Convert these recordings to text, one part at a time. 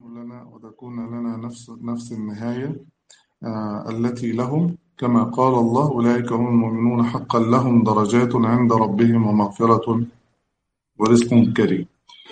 لنا وتكون لنا نفس نفس النهاية آه التي لهم كما قال الله أولئك هم المؤمنون حقا لهم درجات عند ربهم ومغفرة ورزق كريم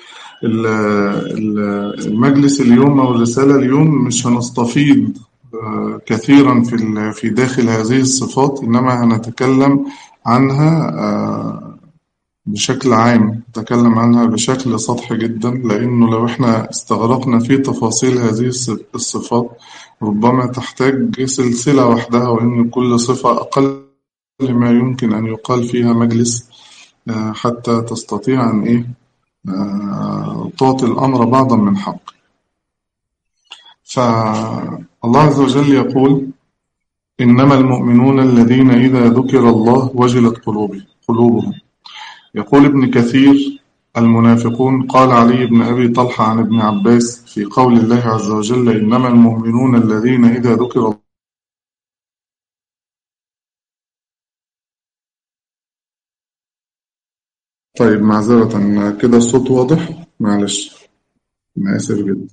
المجلس اليوم أو الرسالة اليوم مش هنستفيض آه كثيرا في في داخل هذه الصفات إنما هنتكلم عنها آه بشكل عام نتكلم عنها بشكل سطحي جدا لأنه لو احنا استغرقنا في تفاصيل هذه الصفات ربما تحتاج سلسلة وحدها وإن كل صفة أقل ما يمكن أن يقال فيها مجلس حتى تستطيع أن إيه تعطي الأمر بعضا من حق فالله عز وجل يقول إنما المؤمنون الذين إذا ذكر الله وجلت قلوبهم يقول ابن كثير المنافقون قال علي بن أبي طلحة عن ابن عباس في قول الله عز وجل إنما المؤمنون الذين إذا ذكر الله طيب معذرة كده الصوت واضح معلش أنا آسف جدا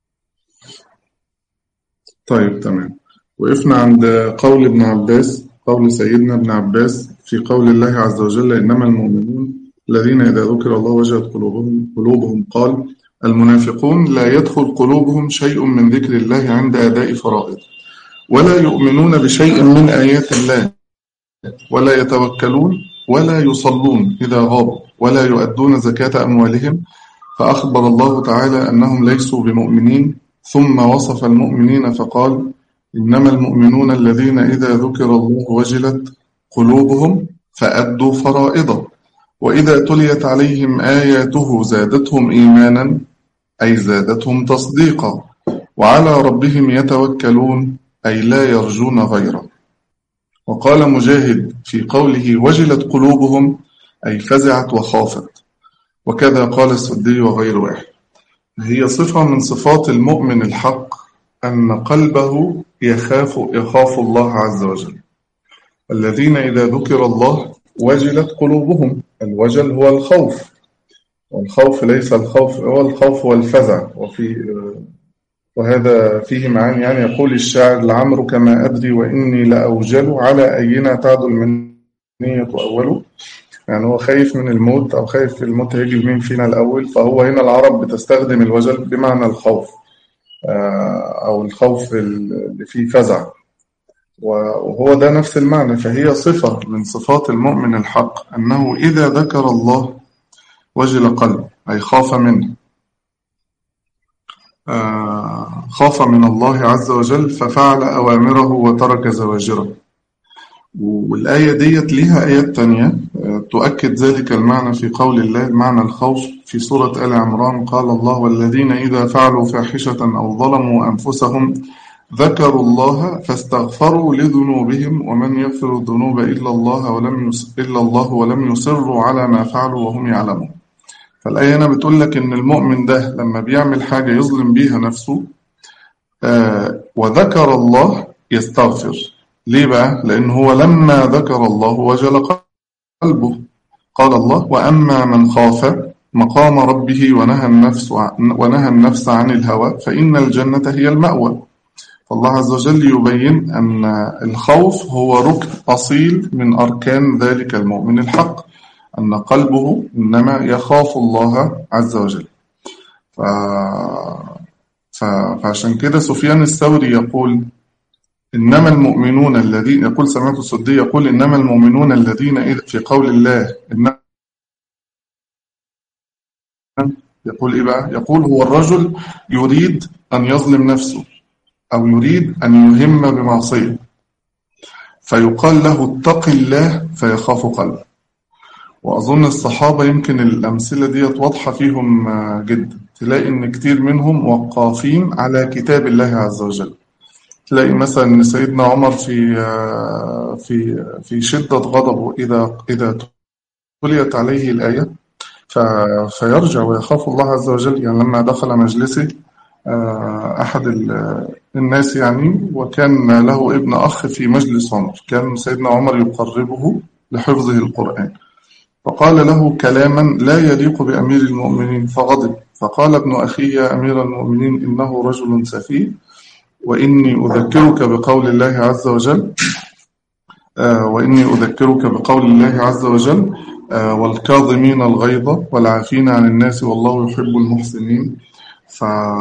طيب تمام وقفنا عند قول ابن عباس قول سيدنا ابن عباس في قول الله عز وجل إنما المؤمنون الذين إذا ذكر الله وجهت قلوبهم, قلوبهم قال المنافقون لا يدخل قلوبهم شيء من ذكر الله عند أداء فرائض ولا يؤمنون بشيء من آيات الله ولا يتوكلون ولا يصلون إذا غابوا ولا يؤدون زكاة أموالهم فأخبر الله تعالى أنهم ليسوا بمؤمنين ثم وصف المؤمنين فقال إنما المؤمنون الذين إذا ذكر الله وجلت قلوبهم فأدوا فرائضه وإذا تليت عليهم آياته زادتهم إيمانا أي زادتهم تصديقا وعلى ربهم يتوكلون أي لا يرجون غيره وقال مجاهد في قوله وجلت قلوبهم أي فزعت وخافت وكذا قال السدي وغير واحد هي صفة من صفات المؤمن الحق أن قلبه يخاف يخاف الله عز وجل الذين إذا ذكر الله وجلت قلوبهم الوجل هو الخوف والخوف ليس الخوف هو الخوف والفزع وفي وهذا فيه معاني يعني يقول الشاعر لعمرك كما أدري وإني لأوجل على أينا تعدل منية أول يعني هو خايف من الموت أو خايف الموت هيجي مين فينا الأول فهو هنا العرب بتستخدم الوجل بمعنى الخوف أو الخوف اللي فيه فزع وهو ده نفس المعنى فهي صفة من صفات المؤمن الحق أنه إذا ذكر الله وجل قلبه أي خاف منه خاف من الله عز وجل ففعل أوامره وترك زواجره والآية ديت ليها آيات تانية تؤكد ذلك المعنى في قول الله المعنى الخوف في سورة آل عمران قال الله والذين إذا فعلوا فاحشة أو ظلموا أنفسهم ذكروا الله فاستغفروا لذنوبهم ومن يغفر الذنوب إلا الله ولم إلا الله ولم يصروا على ما فعلوا وهم يعلمون فالآية هنا بتقول لك إن المؤمن ده لما بيعمل حاجة يظلم بيها نفسه آه وذكر الله يستغفر ليه بقى؟ لأن هو لما ذكر الله وجل قلبه قال الله وأما من خاف مقام ربه ونهى النفس ونهى النفس عن الهوى فإن الجنة هي المأوى فالله عز وجل يبين أن الخوف هو ركن أصيل من أركان ذلك المؤمن الحق أن قلبه إنما يخاف الله عز وجل ف... ف... فعشان كده سفيان الثوري يقول إنما المؤمنون الذين يقول سمعت السدي يقول إنما المؤمنون الذين في قول الله إنما يقول إيه بقى؟ يقول هو الرجل يريد أن يظلم نفسه أو يريد أن يهم بمعصية فيقال له اتق الله فيخاف قلبه وأظن الصحابة يمكن الأمثلة دي واضحة فيهم جدا تلاقي إن كتير منهم وقافين على كتاب الله عز وجل تلاقي مثلا سيدنا عمر في في في شدة غضبه إذا إذا تليت عليه الآية فيرجع ويخاف الله عز وجل يعني لما دخل مجلسه أحد الناس يعني وكان له ابن أخ في مجلس عمر كان سيدنا عمر يقربه لحفظه القرآن فقال له كلاما لا يليق بأمير المؤمنين فغضب فقال ابن أخي يا أمير المؤمنين إنه رجل سفيه وإني أذكرك بقول الله عز وجل آه وإني أذكرك بقول الله عز وجل آه والكاظمين الغيظ والعافين عن الناس والله يحب المحسنين ف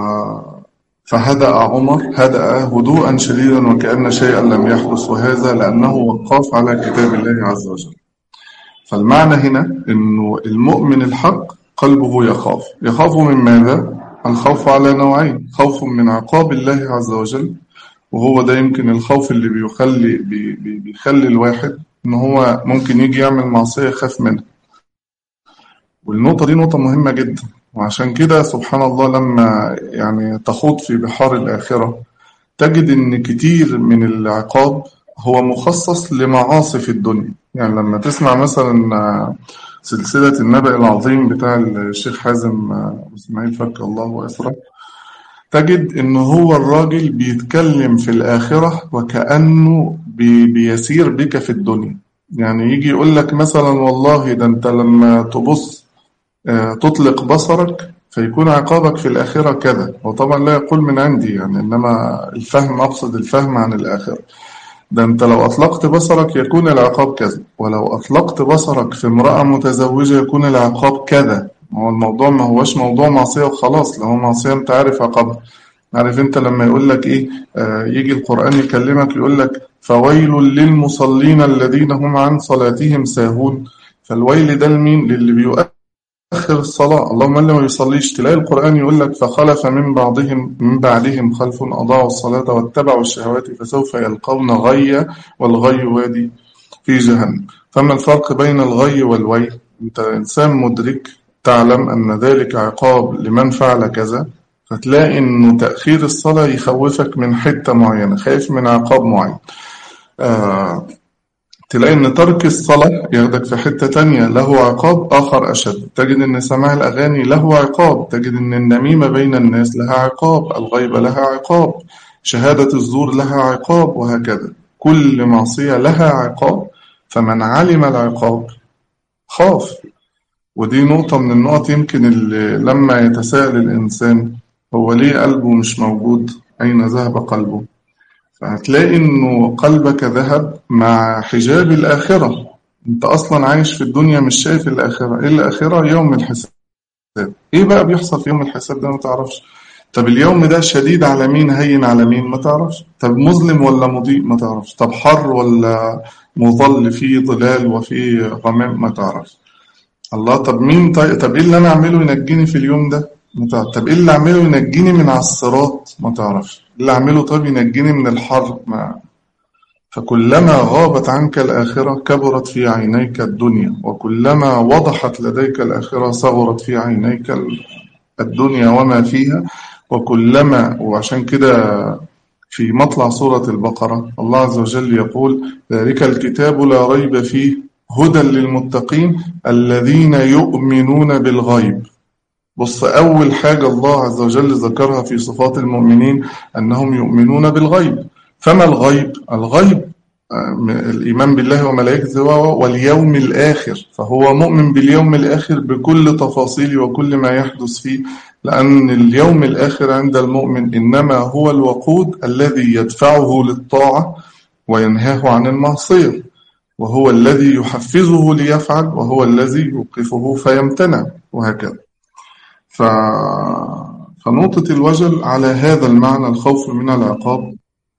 فهدأ عمر هدأ هدوءا شديدا وكأن شيئا لم يحدث وهذا لأنه وقاف على كتاب الله عز وجل فالمعنى هنا أنه المؤمن الحق قلبه يخاف يخاف من ماذا؟ الخوف على نوعين خوف من عقاب الله عز وجل وهو ده يمكن الخوف اللي بيخلي بي بي بيخلي الواحد ان هو ممكن يجي يعمل معصية يخاف منها والنقطة دي نقطة مهمة جدا وعشان كده سبحان الله لما يعني تخوض في بحار الآخرة تجد ان كتير من العقاب هو مخصص لمعاصي في الدنيا يعني لما تسمع مثلا سلسلة النبأ العظيم بتاع الشيخ حازم اسماعيل فك الله وأسره تجد إن هو الراجل بيتكلم في الآخرة وكأنه بي بيسير بك في الدنيا يعني يجي يقول لك مثلا والله ده أنت لما تبص تطلق بصرك فيكون عقابك في الآخرة كذا وطبعا لا يقول من عندي يعني إنما الفهم أقصد الفهم عن الآخرة ده أنت لو أطلقت بصرك يكون العقاب كذا ولو أطلقت بصرك في امرأة متزوجة يكون العقاب كذا هو الموضوع ما هوش موضوع معصية وخلاص لو معصية أنت عارف عقابها عارف أنت لما يقول لك إيه آه يجي القرآن يكلمك يقول لك فويل للمصلين الذين هم عن صلاتهم ساهون فالويل ده لمين للي بيؤخر الصلاة اللهم إلا ما يصليش تلاقي القرآن يقول لك فخلف من بعضهم من بعدهم خلف أضاعوا الصلاة واتبعوا الشهوات فسوف يلقون غيا والغي وادي في جهنم فما الفرق بين الغي والويل أنت إنسان مدرك تعلم أن ذلك عقاب لمن فعل كذا فتلاقي أنه تأخير الصلاة يخوفك من حتة معينة خايف من عقاب معين آه تلاقي ان ترك الصلاة ياخدك في حتة تانية له عقاب آخر أشد تجد ان سماع الأغاني له عقاب تجد ان النميمة بين الناس لها عقاب الغيبة لها عقاب شهادة الزور لها عقاب وهكذا كل معصية لها عقاب فمن علم العقاب خاف ودي نقطة من النقط يمكن اللي لما يتساءل الإنسان هو ليه قلبه مش موجود أين ذهب قلبه فهتلاقي إنه قلبك ذهب مع حجاب الآخرة أنت أصلا عايش في الدنيا مش شايف الآخرة إيه الآخرة يوم الحساب إيه بقى بيحصل في يوم الحساب ده ما تعرفش طب اليوم ده شديد على مين هين على مين ما تعرفش طب مظلم ولا مضيء ما تعرفش طب حر ولا مظل فيه ظلال وفيه غمام ما تعرفش الله طب مين طيب طب ايه اللي انا اعمله ينجيني في اليوم ده ما تعرف طب ايه اللي اعمله ينجيني من على الصراط ما تعرفش اللي اعمله طب ينجيني من الحر ما فكلما غابت عنك الآخرة كبرت في عينيك الدنيا وكلما وضحت لديك الآخرة صغرت في عينيك الدنيا وما فيها وكلما وعشان كده في مطلع سورة البقرة الله عز وجل يقول ذلك الكتاب لا ريب فيه هدى للمتقين الذين يؤمنون بالغيب بص أول حاجة الله عز وجل ذكرها في صفات المؤمنين أنهم يؤمنون بالغيب فما الغيب؟ الغيب الإيمان بالله وملائكته واليوم الآخر فهو مؤمن باليوم الآخر بكل تفاصيله وكل ما يحدث فيه لأن اليوم الآخر عند المؤمن إنما هو الوقود الذي يدفعه للطاعة وينهاه عن المعصية وهو الذي يحفزه ليفعل وهو الذي يوقفه فيمتنع وهكذا ف... فنقطة الوجل على هذا المعنى الخوف من العقاب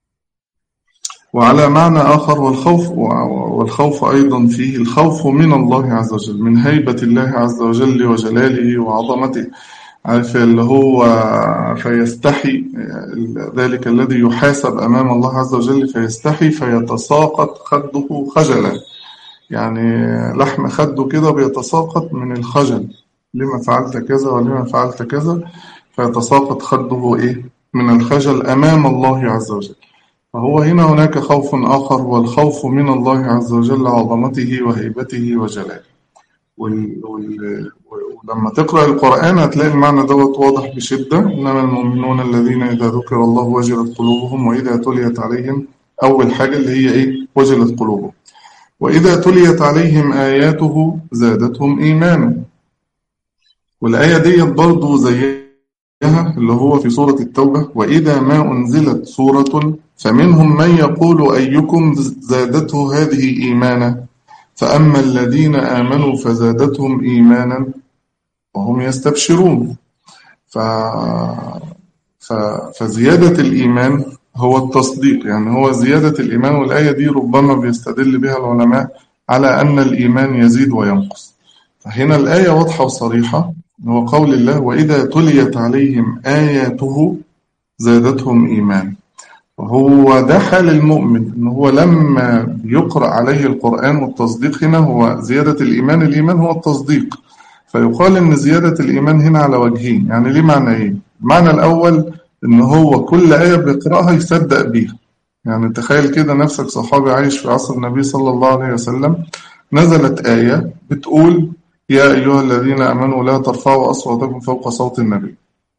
وعلى معنى آخر والخوف والخوف أيضا فيه الخوف من الله عز وجل من هيبة الله عز وجل وجلاله وعظمته عارف اللي هو فيستحي ذلك الذي يحاسب أمام الله عز وجل فيستحي فيتساقط خده خجلا يعني لحم خده كده بيتساقط من الخجل لما فعلت كذا ولما فعلت كذا فيتساقط خده إيه من الخجل أمام الله عز وجل فهو هنا هناك خوف آخر والخوف من الله عز وجل عظمته وهيبته وجلاله وال... وال... ولما تقرأ القرآن هتلاقي المعنى دوت واضح بشدة إنما المؤمنون الذين إذا ذكر الله وجلت قلوبهم وإذا تليت عليهم أول حاجة اللي هي إيه وجلت قلوبهم وإذا تليت عليهم آياته زادتهم إيمانا والآية دي برضو زيها اللي هو في سورة التوبة وإذا ما أنزلت سورة فمنهم من يقول أيكم زادته هذه إيمانا فأما الذين آمنوا فزادتهم إيمانا وهم يستبشرون ف... ف... فزيادة الإيمان هو التصديق يعني هو زيادة الإيمان والآية دي ربما بيستدل بها العلماء على أن الإيمان يزيد وينقص فهنا الآية واضحة وصريحة هو قول الله وإذا تليت عليهم آياته زادتهم إيمان هو ده حال المؤمن إن هو لما يقرأ عليه القرآن والتصديق هنا هو زيادة الإيمان الإيمان هو التصديق فيقال إن زيادة الإيمان هنا على وجهين يعني ليه معنى إيه؟ المعنى الأول إن هو كل آية بيقرأها يصدق بيها يعني تخيل كده نفسك صحابي عايش في عصر النبي صلى الله عليه وسلم نزلت آية بتقول يا أيها الذين آمنوا لا ترفعوا أصواتكم فوق صوت النبي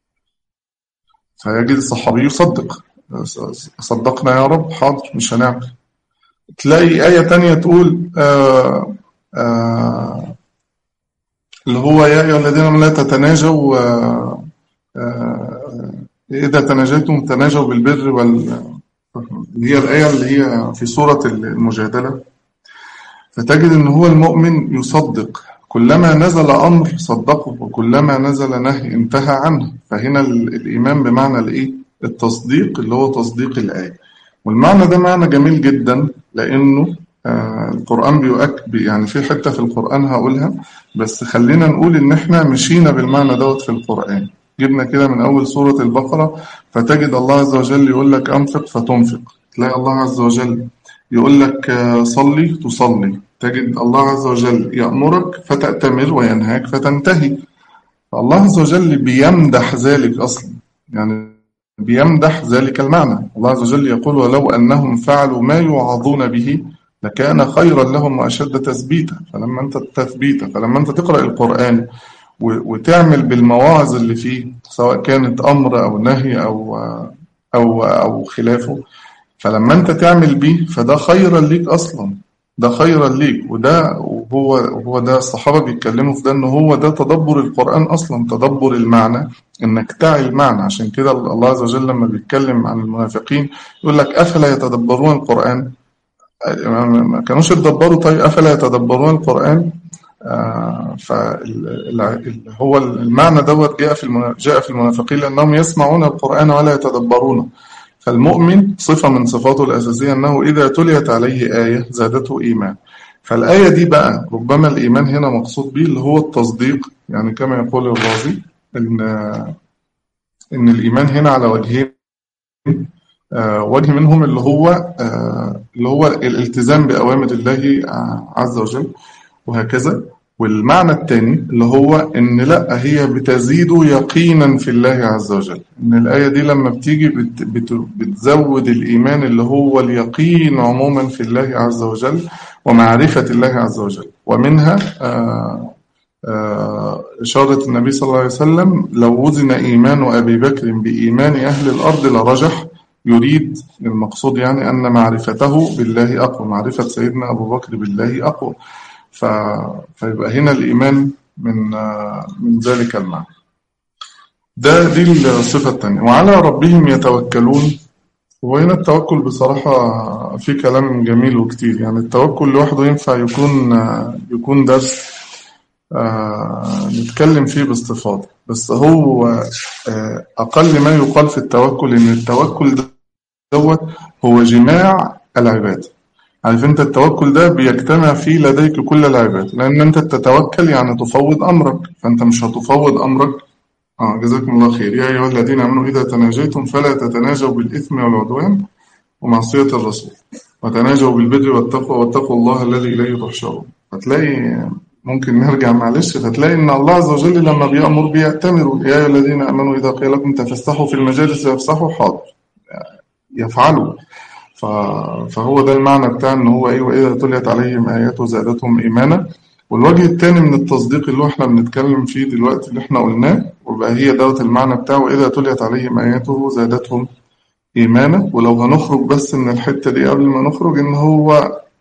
فيجد الصحابي يصدق صدقنا يا رب حاضر مش هنعمل تلاقي آية تانية تقول آآ آآ اللي هو يا أيها الذين آمنوا لا تتناجوا إذا تناجيتم تناجوا بالبر وال اللي هي الآية اللي هي في سورة المجادلة فتجد إن هو المؤمن يصدق كلما نزل أمر صدقه وكلما نزل نهي انتهى عنه فهنا الإيمان بمعنى الإيه؟ التصديق اللي هو تصديق الآية والمعنى ده معنى جميل جدا لأنه آه القرآن بيؤكد يعني في حتة في القرآن هقولها بس خلينا نقول إن إحنا مشينا بالمعنى دوت في القرآن جبنا كده من أول سورة البقرة فتجد الله عز وجل يقول لك أنفق فتنفق تلاقي الله عز وجل يقول لك صلي تصلي تجد الله عز وجل يأمرك فتأتمر وينهاك فتنتهي فالله عز وجل بيمدح ذلك أصلا يعني بيمدح ذلك المعنى الله عز وجل يقول ولو أنهم فعلوا ما يوعظون به لكان خيرا لهم وأشد تثبيتا فلما أنت تثبيتا فلما أنت تقرأ القرآن وتعمل بالمواعظ اللي فيه سواء كانت أمر أو نهي أو أو أو خلافه فلما أنت تعمل بيه فده خيرا ليك أصلا ده خيرا ليك وده وهو هو ده الصحابة بيتكلموا في ده إن هو ده تدبر القرآن أصلا تدبر المعنى إنك تعي المعنى عشان كده الله عز وجل لما بيتكلم عن المنافقين يقول لك أفلا يتدبرون القرآن ما كانوش يتدبروا طيب أفلا يتدبرون القرآن آه فهو المعنى دوت جاء في جاء في المنافقين لأنهم يسمعون القرآن ولا يتدبرونه فالمؤمن صفة من صفاته الأساسية أنه إذا تليت عليه آية زادته إيمان فالآية دي بقى ربما الإيمان هنا مقصود به اللي هو التصديق يعني كما يقول الرازي إن إن الإيمان هنا على وجهين آه وجه منهم اللي هو آه اللي هو الالتزام بأوامر الله عز وجل وهكذا والمعنى الثاني اللي هو ان لا هي بتزيد يقينا في الله عز وجل ان الآية دي لما بتيجي بت بت بتزود الإيمان اللي هو اليقين عموما في الله عز وجل ومعرفة الله عز وجل ومنها آآ آآ إشارة النبي صلى الله عليه وسلم لو وزن إيمان أبي بكر بإيمان أهل الأرض لرجح يريد المقصود يعني أن معرفته بالله أقوى معرفة سيدنا أبو بكر بالله أقوى ف... فيبقى هنا الإيمان من من ذلك المعنى ده دي الصفة الثانية وعلى ربهم يتوكلون وهنا التوكل بصراحة في كلام جميل وكتير يعني التوكل لوحده ينفع يكون يكون درس نتكلم فيه باستفاضة بس هو أقل ما يقال في التوكل إن التوكل دوت هو جماع العبادة عارف انت التوكل ده بيجتمع فيه لديك كل العباد لان انت تتوكل يعني تفوض امرك فانت مش هتفوض امرك اه جزاكم الله خير يا ايها الذين امنوا اذا تناجيتم فلا تتناجوا بالاثم والعدوان ومعصيه الرسول وتناجوا بالبر والتقوى واتقوا الله الذي اليه تحشرون فتلاقي ممكن نرجع معلش فتلاقي ان الله عز وجل لما بيامر بيأتمروا يا ايها الذين امنوا اذا قيل لكم تفسحوا في المجالس فافسحوا حاضر يفعلوا فهو ده المعنى بتاع ان هو ايه واذا تليت عليهم اياته زادتهم ايمانا والوجه الثاني من التصديق اللي احنا بنتكلم فيه دلوقتي اللي احنا قلناه وبقى هي دوت المعنى بتاعه واذا تليت عليهم اياته زادتهم ايمانا ولو هنخرج بس من الحته دي قبل ما نخرج ان هو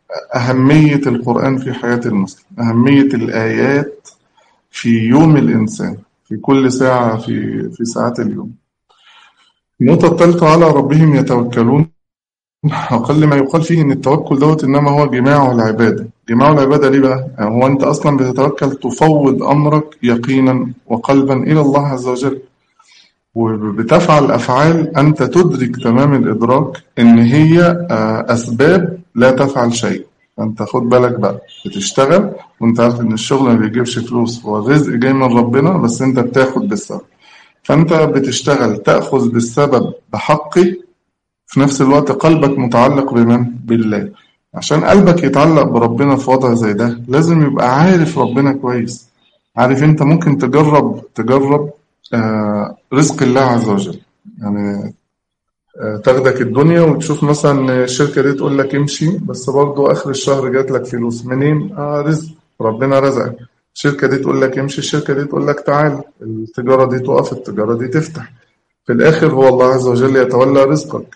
أهمية القرآن في حياة المسلم أهمية الآيات في يوم الإنسان في كل ساعة في في ساعات اليوم النقطة الثالثة على ربهم يتوكلون أقل ما يقال فيه إن التوكل دوت إنما هو جماع العبادة جماع العبادة ليه بقى؟ يعني هو أنت أصلا بتتوكل تفوض أمرك يقينا وقلبا إلى الله عز وجل وبتفعل أفعال أنت تدرك تمام الإدراك إن هي آه، أسباب لا تفعل شيء فأنت خد بالك بقى بتشتغل وأنت عارف إن الشغل ما بيجيبش فلوس هو الرزق جاي من ربنا بس أنت بتاخد بالسبب فأنت بتشتغل تأخذ بالسبب بحقه في نفس الوقت قلبك متعلق بمن؟ بالله عشان قلبك يتعلق بربنا في وضع زي ده لازم يبقى عارف ربنا كويس عارف انت ممكن تجرب تجرب آه رزق الله عز وجل يعني آه تاخدك الدنيا وتشوف مثلا الشركة دي تقول لك امشي بس برضو آخر الشهر جات لك فلوس منين؟ آه رزق ربنا رزقك الشركة دي تقول لك امشي الشركة دي تقول لك تعال التجارة دي تقف التجارة دي تفتح في الآخر هو الله عز وجل يتولى رزقك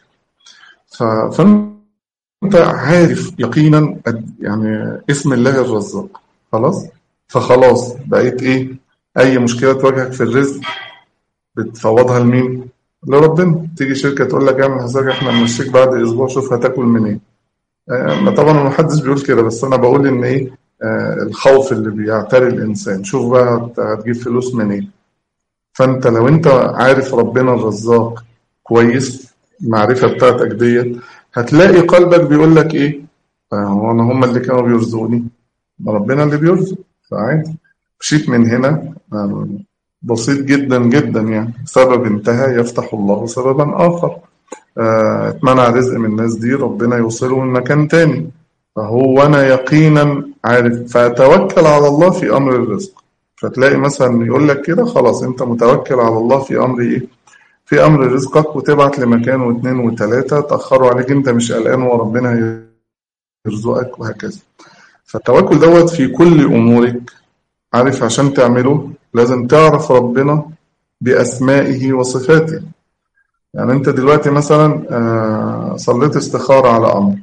فأنت عارف يقينا يعني اسم الله الرزاق خلاص فخلاص بقيت ايه اي مشكله تواجهك في الرزق بتفوضها لمين لربنا تيجي شركه تقول لك اعمل حسابك احنا نمشيك بعد اسبوع شوف هتاكل منين إيه؟ طبعا ما حدش بيقول كده بس انا بقول ان ايه آه الخوف اللي بيعتري الانسان شوف بقى هتجيب فلوس منين فانت لو انت عارف ربنا الرزاق كويس المعرفة بتاعتك ديت هتلاقي قلبك بيقول لك ايه هو انا هم اللي كانوا بيرزقوني ربنا اللي بيرزق فعادي مشيت من هنا بسيط جدا جدا يعني سبب انتهى يفتح الله سببا آخر اتمنع رزق من الناس دي ربنا يوصله من مكان تاني فهو أنا يقينا عارف فتوكل على الله في أمر الرزق فتلاقي مثلا يقول لك كده خلاص أنت متوكل على الله في أمر إيه في أمر رزقك وتبعت لمكان واثنين وثلاثة تأخروا عليك أنت مش قلقان وربنا يرزقك وهكذا فالتوكل دوت في كل أمورك عارف عشان تعمله لازم تعرف ربنا بأسمائه وصفاته يعني أنت دلوقتي مثلا صليت استخارة على أمر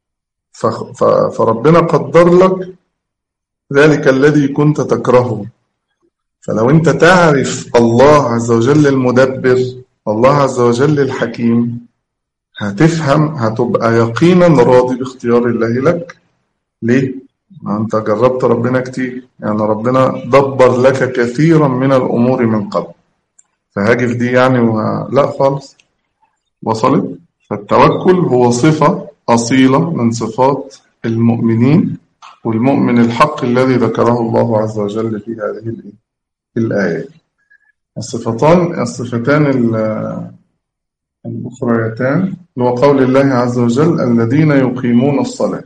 فربنا قدر لك ذلك الذي كنت تكرهه فلو أنت تعرف الله عز وجل المدبر الله عز وجل الحكيم هتفهم هتبقى يقينا راضي باختيار الله لك ليه؟ ما أنت جربت ربنا كتير يعني ربنا دبر لك كثيرا من الأمور من قبل فهاجي في دي يعني وه... لا خالص وصلت فالتوكل هو صفة أصيلة من صفات المؤمنين والمؤمن الحق الذي ذكره الله عز وجل في هذه الآية الصفتان الصفتان الأخريتان هو قول الله عز وجل الذين يقيمون الصلاة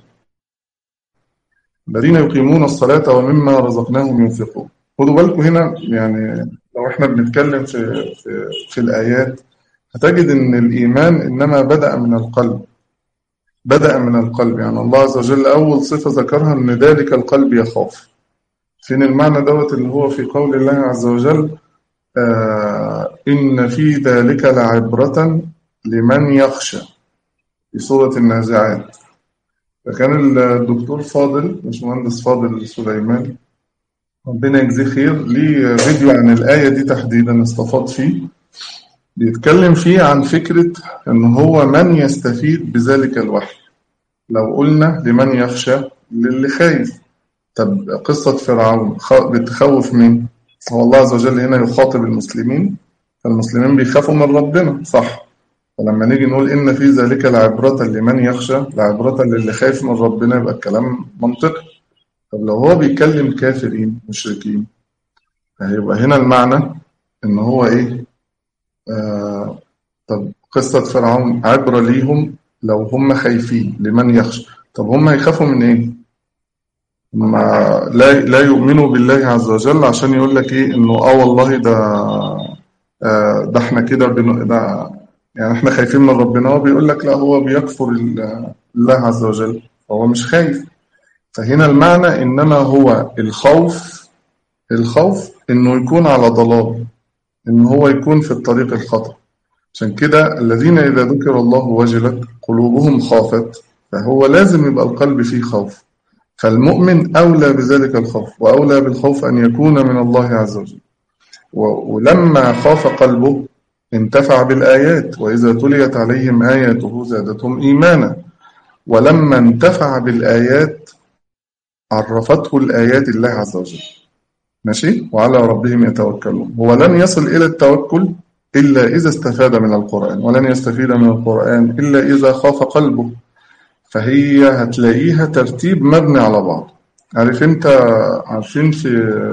الذين يقيمون الصلاة ومما رزقناهم ينفقون خدوا بالكم هنا يعني لو احنا بنتكلم في في في الآيات هتجد ان الإيمان إنما بدأ من القلب بدأ من القلب يعني الله عز وجل أول صفة ذكرها إن ذلك القلب يخاف فين المعنى دوت اللي هو في قول الله عز وجل آه إن في ذلك لعبرة لمن يخشى في سورة النازعات فكان الدكتور فاضل باشمهندس فاضل سليمان ربنا يجزيه خير ليه فيديو عن الآية دي تحديدا استفاض فيه بيتكلم فيه عن فكرة إن هو من يستفيد بذلك الوحي لو قلنا لمن يخشى للي خايف طب قصة فرعون بتخوف مين؟ هو الله عز وجل هنا يخاطب المسلمين فالمسلمين بيخافوا من ربنا صح فلما نيجي نقول إن في ذلك لعبرة لمن يخشى لعبرة للي خايف من ربنا يبقى الكلام منطقي طب لو هو بيتكلم كافرين مشركين هيبقى هنا المعنى إن هو إيه آه طب قصة فرعون عبرة ليهم لو هم خايفين لمن يخشى طب هم هيخافوا من إيه؟ ما لا لا يؤمنوا بالله عز وجل عشان يقول لك ايه انه اه والله ده آه ده احنا كده ده يعني احنا خايفين من ربنا هو بيقول لك لا هو بيكفر الله عز وجل فهو مش خايف فهنا المعنى انما هو الخوف الخوف انه يكون على ضلال ان هو يكون في الطريق الخطأ عشان كده الذين اذا ذكر الله وجلت قلوبهم خافت فهو لازم يبقى القلب فيه خوف فالمؤمن أولى بذلك الخوف وأولى بالخوف أن يكون من الله عز وجل ولما خاف قلبه انتفع بالآيات وإذا تليت عليهم آياته زادتهم إيمانا ولما انتفع بالآيات عرفته الآيات الله عز وجل ماشي وعلى ربهم يتوكلون هو لن يصل إلى التوكل إلا إذا استفاد من القرآن ولن يستفيد من القرآن إلا إذا خاف قلبه فهي هتلاقيها ترتيب مبني على بعض عارف انت عارفين في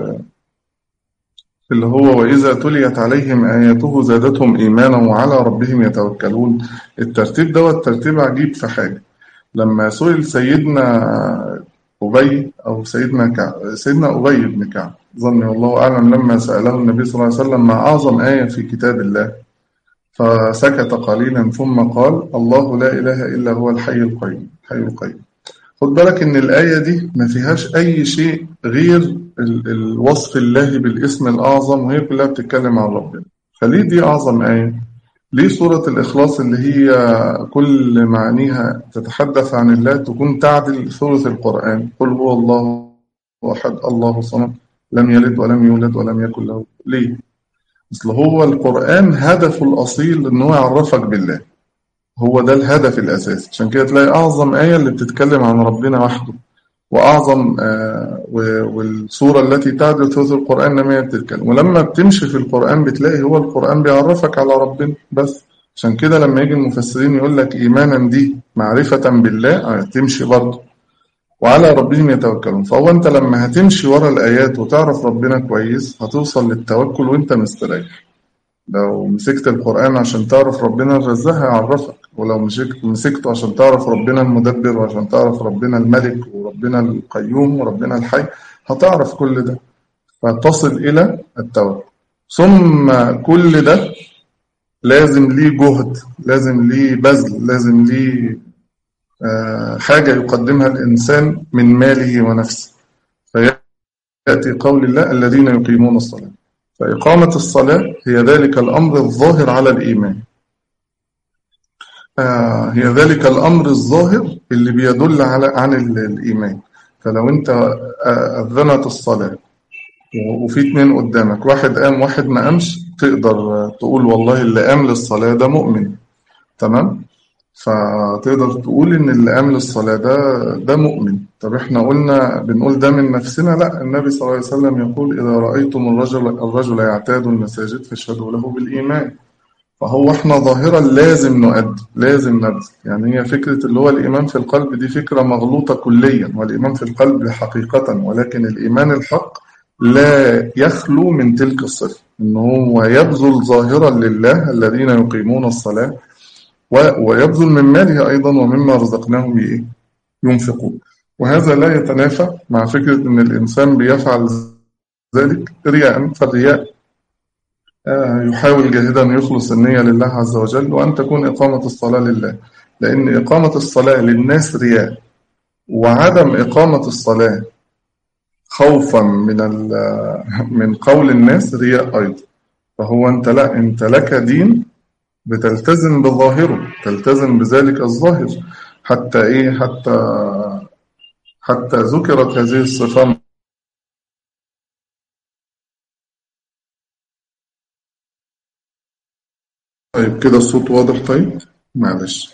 اللي هو وإذا تليت عليهم آياته زادتهم إيمانا وعلى ربهم يتوكلون الترتيب ده الترتيب عجيب في حاجة لما سئل سيدنا أبي أو سيدنا كعب سيدنا أبي بن كعب ظني والله أعلم لما سأله النبي صلى الله عليه وسلم ما أعظم آية في كتاب الله فسكت قليلا ثم قال الله لا إله إلا هو الحي القيوم الحي القيوم خد بالك إن الآية دي ما فيهاش أي شيء غير الوصف الله بالاسم الأعظم وهي كلها بتتكلم عن ربنا فليه دي أعظم آية؟ ليه سورة الإخلاص اللي هي كل معانيها تتحدث عن الله تكون تعدل ثلث القرآن قل هو الله أحد الله صمد لم يلد ولم يولد ولم يكن له ليه؟ مثل هو القرآن هدفه الأصيل إن هو يعرفك بالله هو ده الهدف الأساسي عشان كده تلاقي أعظم آية اللي بتتكلم عن ربنا وحده وأعظم آه والسورة التي تعدل ثلث القرآن لما هي بتتكلم ولما بتمشي في القرآن بتلاقي هو القرآن بيعرفك على ربنا بس عشان كده لما يجي المفسرين يقول لك إيمانا دي معرفة بالله آه تمشي برضه وعلى ربهم يتوكلون فهو أنت لما هتمشي ورا الآيات وتعرف ربنا كويس هتوصل للتوكل وأنت مستريح لو مسكت القرآن عشان تعرف ربنا الرزاق هيعرفك ولو مسكت مسكته عشان تعرف ربنا المدبر وعشان تعرف ربنا الملك وربنا القيوم وربنا الحي هتعرف كل ده فتصل إلى التوكل ثم كل ده لازم ليه جهد لازم ليه بذل لازم ليه حاجة يقدمها الإنسان من ماله ونفسه فيأتي قول الله الذين يقيمون الصلاة فإقامة الصلاة هي ذلك الأمر الظاهر على الإيمان هي ذلك الأمر الظاهر اللي بيدل على عن الإيمان فلو أنت أذنت الصلاة وفي اتنين قدامك واحد قام واحد ما قامش تقدر تقول والله اللي قام للصلاة ده مؤمن تمام فتقدر تقول ان اللي قام للصلاة ده ده مؤمن طب احنا قلنا بنقول ده من نفسنا لا النبي صلى الله عليه وسلم يقول إذا رأيتم الرجل الرجل يعتاد المساجد فاشهدوا له بالإيمان فهو احنا ظاهرا لازم نؤدي لازم نبذل يعني هي فكرة اللي هو الإيمان في القلب دي فكرة مغلوطة كليا والإيمان في القلب حقيقة ولكن الإيمان الحق لا يخلو من تلك الصفة إن هو يبذل ظاهرا لله الذين يقيمون الصلاة ويبذل من ماله أيضا ومما رزقناهم ينفقون وهذا لا يتنافى مع فكرة أن الإنسان بيفعل ذلك رياء فالرياء يحاول جاهدا يخلص النية لله عز وجل وأن تكون إقامة الصلاة لله لأن إقامة الصلاة للناس رياء وعدم إقامة الصلاة خوفا من من قول الناس رياء أيضا فهو أنت لا أنت لك دين بتلتزم بظاهره تلتزم بذلك الظاهر حتى إيه حتى حتى ذكرت هذه الصفة طيب كده الصوت واضح طيب معلش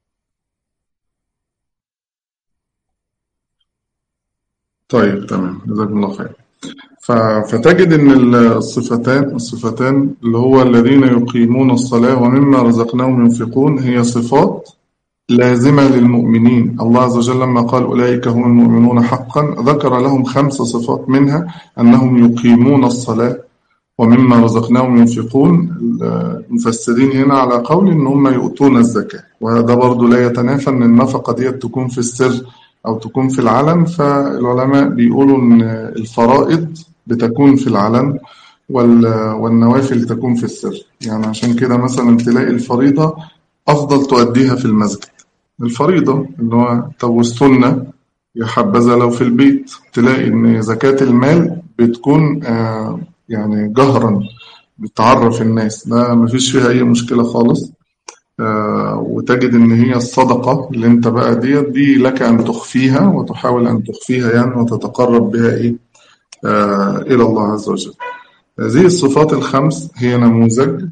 طيب تمام جزاكم الله خير فتجد ان الصفتان الصفتان اللي هو الذين يقيمون الصلاة ومما رزقناهم ينفقون هي صفات لازمة للمؤمنين الله عز وجل لما قال أولئك هم المؤمنون حقا ذكر لهم خمس صفات منها أنهم يقيمون الصلاة ومما رزقناهم ينفقون المفسرين هنا على قول ان هم يؤتون الزكاة وهذا برضو لا يتنافى ان النفقة دي تكون في السر او تكون في العلن فالعلماء بيقولوا ان الفرائض بتكون في العلن والنوافل تكون في السر يعني عشان كده مثلا تلاقي الفريضة افضل تؤديها في المسجد الفريضة اللي هو طب والسنة يا حبذا لو في البيت تلاقي ان زكاة المال بتكون آه يعني جهرا بتعرف الناس ده مفيش فيها أي مشكلة خالص وتجد ان هي الصدقة اللي انت بقى ديت دي لك ان تخفيها وتحاول ان تخفيها يعني وتتقرب بها ايه الى الله عز وجل هذه الصفات الخمس هي نموذج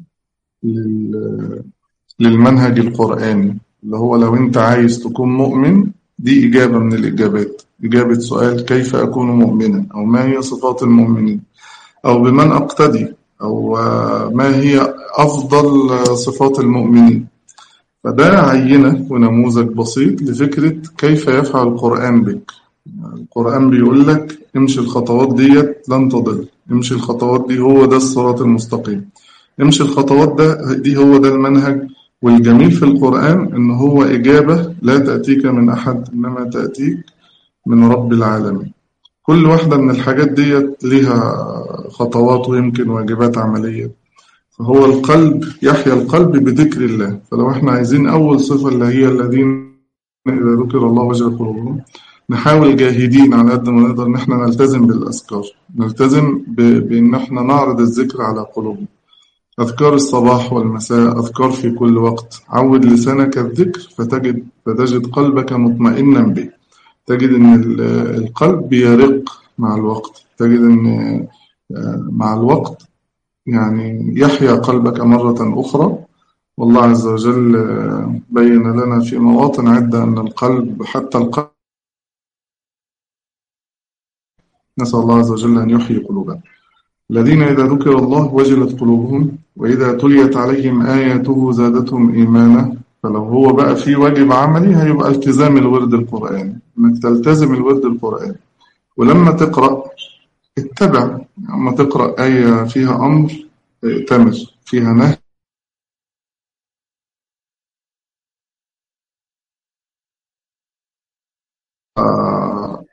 للمنهج القرآني اللي هو لو انت عايز تكون مؤمن دي إجابة من الإجابات إجابة سؤال كيف أكون مؤمنا أو ما هي صفات المؤمنين أو بمن أقتدي أو ما هي أفضل صفات المؤمنين فده عينة ونموذج بسيط لفكرة كيف يفعل القرآن بك القرآن بيقول لك امشي الخطوات ديت لن تضل امشي الخطوات دي هو ده الصراط المستقيم امشي الخطوات ده دي هو ده المنهج والجميل في القرآن إن هو إجابة لا تأتيك من أحد إنما تأتيك من رب العالمين كل واحدة من الحاجات ديت ليها خطوات ويمكن واجبات عملية فهو القلب يحيا القلب بذكر الله فلو احنا عايزين أول صفة اللي هي الذين إذا ذكر الله وجل قلوبهم نحاول جاهدين على قد ما نقدر إن احنا نلتزم بالأذكار نلتزم بإن احنا نعرض الذكر على قلوبنا أذكار الصباح والمساء أذكار في كل وقت عود لسانك الذكر فتجد, فتجد قلبك مطمئنا به تجد أن القلب يرق مع الوقت تجد أن مع الوقت يعني يحيا قلبك مرة أخرى والله عز وجل بين لنا في مواطن عدة أن القلب حتى القلب نسأل الله عز وجل أن يحيي قلوبنا الذين إذا ذكر الله وجلت قلوبهم وإذا تليت عليهم آياته زادتهم إيمانا فلو هو بقى في واجب عملي هيبقى التزام الورد القرآني إنك تلتزم الورد القرآني ولما تقرأ اتبع لما تقرأ آية فيها أمر ائتمر فيها نهي آه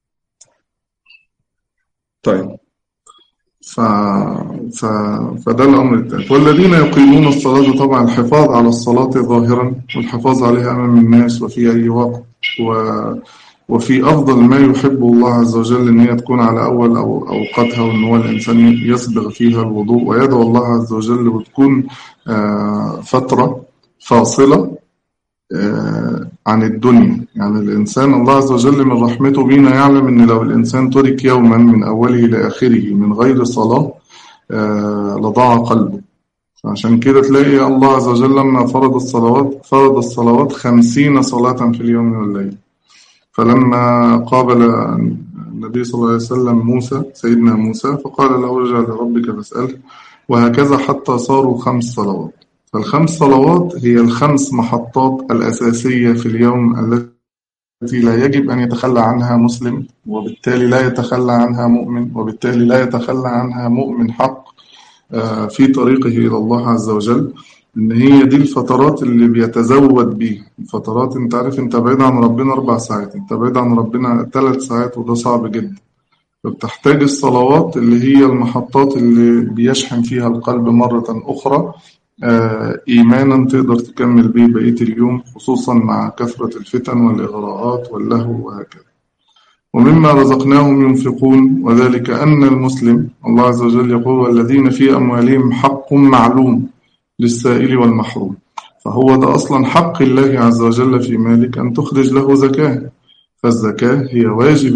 طيب ف... ف... فده الأمر الثالث والذين يقيمون الصلاة طبعا الحفاظ على الصلاة ظاهرا والحفاظ عليها أمام الناس وفي أي وقت و... وفي أفضل ما يحبه الله عز وجل أن هي تكون على أول أو أوقاتها وأن هو الإنسان يسبغ فيها الوضوء ويدعو الله عز وجل وتكون فترة فاصلة عن الدنيا يعني الإنسان الله عز وجل من رحمته بينا يعلم أن لو الإنسان ترك يوما من أوله إلى آخره من غير صلاة لضاع قلبه عشان كده تلاقي الله عز وجل لما فرض الصلوات فرض الصلوات خمسين صلاة في اليوم والليل فلما قابل النبي صلى الله عليه وسلم موسى سيدنا موسى فقال له ارجع لربك فاسأله وهكذا حتى صاروا خمس صلوات فالخمس صلوات هي الخمس محطات الأساسية في اليوم التي لا يجب أن يتخلى عنها مسلم وبالتالي لا يتخلى عنها مؤمن وبالتالي لا يتخلى عنها مؤمن حق في طريقه إلى الله عز وجل إن هي دي الفترات اللي بيتزود بيها الفترات أنت عارف أنت بعيد عن ربنا أربع ساعات أنت بعيد عن ربنا ثلاث ساعات وده صعب جدا فبتحتاج الصلوات اللي هي المحطات اللي بيشحن فيها القلب مرة أخرى إيمانا تقدر تكمل بيه بقية اليوم خصوصا مع كثرة الفتن والإغراءات واللهو وهكذا ومما رزقناهم ينفقون وذلك أن المسلم الله عز وجل يقول والذين في أموالهم حق معلوم للسائل والمحروم فهو ده أصلا حق الله عز وجل في مالك أن تخرج له زكاة فالزكاة هي واجب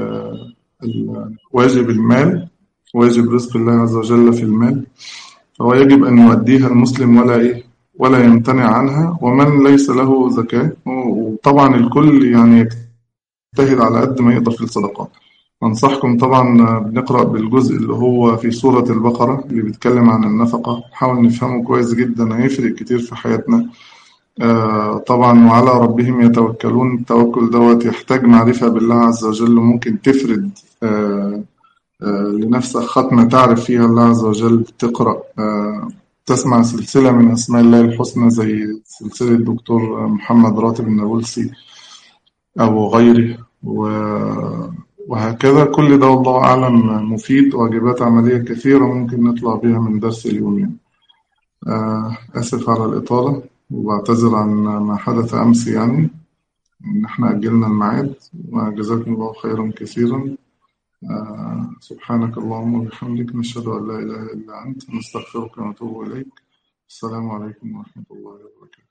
واجب المال واجب رزق الله عز وجل في المال فهو يجب أن يؤديها المسلم ولا إيه ولا يمتنع عنها ومن ليس له زكاة وطبعا الكل يعني يجتهد على قد ما يقدر في الصدقات أنصحكم طبعا بنقرأ بالجزء اللي هو في سورة البقرة اللي بيتكلم عن النفقة نحاول نفهمه كويس جدا هيفرق كتير في حياتنا آه طبعا وعلى ربهم يتوكلون التوكل دوت يحتاج معرفة بالله عز وجل ممكن تفرد آه لنفسك ختمة تعرف فيها الله عز وجل تقرأ تسمع سلسلة من أسماء الله الحسنى زي سلسلة الدكتور محمد راتب النابلسي أو غيره وهكذا كل ده والله أعلم مفيد واجبات عملية كثيرة ممكن نطلع بها من درس اليوم يعني. أسف على الإطالة وبعتذر عن ما حدث أمس يعني إن إحنا أجلنا الميعاد وجزاكم الله خيرا كثيرا آه سبحانك اللهم وبحمدك نشهد أن لا إله إلا أنت نستغفرك ونتوب إليك السلام عليكم ورحمة الله وبركاته